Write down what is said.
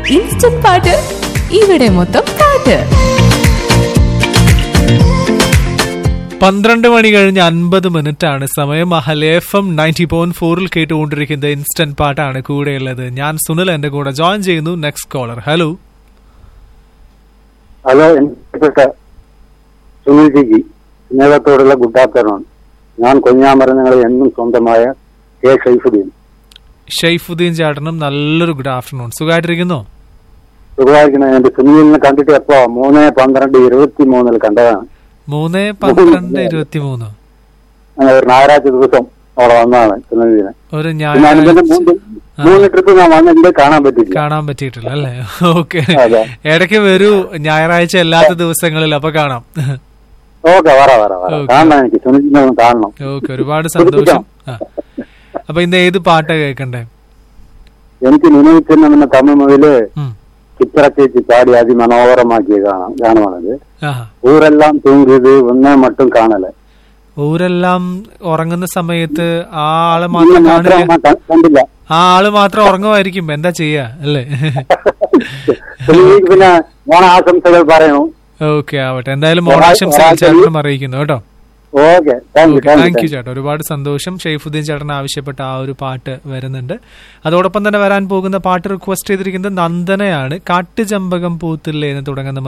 Instant പാട്ട് ഇവിടെ മൊത്തം പാട്ട് പന്ത്രണ്ട് മണി കഴിഞ്ഞ് അൻപത് മിനിറ്റ് ആണ് സമയം അഹലെ എഫ് എം നയൻറ്റി പോയിന്റ് ഫോറിൽ കേട്ടുകൊണ്ടിരിക്കുന്ന ഇൻസ്റ്റന്റ് പാട്ടാണ് കൂടെയുള്ളത് ഞാൻ സുനിൽ എന്റെ കൂടെ ജോയിൻ ചെയ്യുന്നു നെക്സ്റ്റ് കോളർ ഹലോ ഹലോ എനിക്കപ്പെട്ട സുനിൽ ജിജി സ്നേഹത്തോടുള്ള ഗുഡ് ആഫ്റ്റർനൂൺ ഞാൻ കൊഞ്ഞാമരങ്ങൾ എന്നും സ്വന്തമായ കെ ഷൈഫുദ്ദീൻ ഷെയ്ഫുദ്ദീൻ ചേട്ടനും നല്ലൊരു ഗുഡ് ആഫ്റ്റർനൂൺ സുഖമായിട്ടിരിക്കുന്നോ സുഖമായിരിക്കണം എന്റെ സുനിലിനെ കണ്ടിട്ട് എപ്പോ മൂന്ന് പന്ത്രണ്ട് ഇരുപത്തി മൂന്നിൽ കണ്ടതാണ് മൂന്ന് പന്ത്രണ്ട് ഇരുപത്തി മൂന്ന് അങ്ങനെ ഒരു ഞായറാഴ്ച ദിവസം അവിടെ വന്നതാണ് സുനിലിനെ ഒരു പിന്നെ അതിന്റെ ഞായറാഴ്ച മൂന്ന് മൂന്ന് ട്രിപ്പ് ഞാൻ വന്നെങ്കിൽ കാണാൻ പറ്റില്ല കാണാൻ പറ്റിയിട്ടില്ല അല്ലേ ഓക്കെ അതെ. ഇടയ്ക്ക് വരൂ ഞായറാഴ്ച അല്ലാത്ത ദിവസങ്ങളിൽ അപ്പൊ കാണാം ഓക്കെ വര വര വര Okay. കാണണം എനിക്ക് സുനിലിനെ ഒന്ന് കാണണം ഓക്കെ ഒരുപാട് സന്തോഷം ആ. അപ്പൊ ഇന്ന് ഏത് പാട്ടാ കേൾക്കണ്ടേ എനിക്ക് നിലനിൽക്കുന്ന പിന്നെ തമിഴ് മുതല് ഉം. ചിത്ര ചേച്ചി പാടി അതിമനോഹരമാക്കിയ ഗാനം ഗാനമാണത് ആഹാ ഊരെല്ലാം തൂങ്ങിയത് ഒന്നേ മട്ടും കാണല് ഊരെല്ലാം ഉറങ്ങുന്ന സമയത്ത് ആ ആള് ഇന്ന് മാത്രം മാത്രം കാണില്ല ഞാൻ ക- കണ്ടില്ല ആ ആള് മാത്രം ഉറങ്ങുമായിരിക്കും എന്താ ചെയ്യാ അല്ലേ സുനിലിക്ക് പിന്നെ ഓണാശംസകൾ പറയണു ഓക്കെ ആവട്ടെ എന്തായാലും ഓണാശംസകൾ ചേട്ടനും അറിയിക്കുന്നു കേട്ടോ okay thank you thank thank you you ചേട്ടാ ഒരുപാട് സന്തോഷം ഷെയ്ഫുദ്ദീൻ ചേട്ടൻ ആവശ്യപ്പെട്ട ആ ഒരു പാട്ട് വരുന്നുണ്ട് അതോടൊപ്പം തന്നെ വരാൻ പോകുന്ന പാട്ട് റിക്വസ്റ്റ് ചെയ്തിരിക്കുന്നത് നന്ദനയാണ് കാട്ടുചമ്പകം പൂത്തില്ലേ എന്ന് തുടങ്ങുന്ന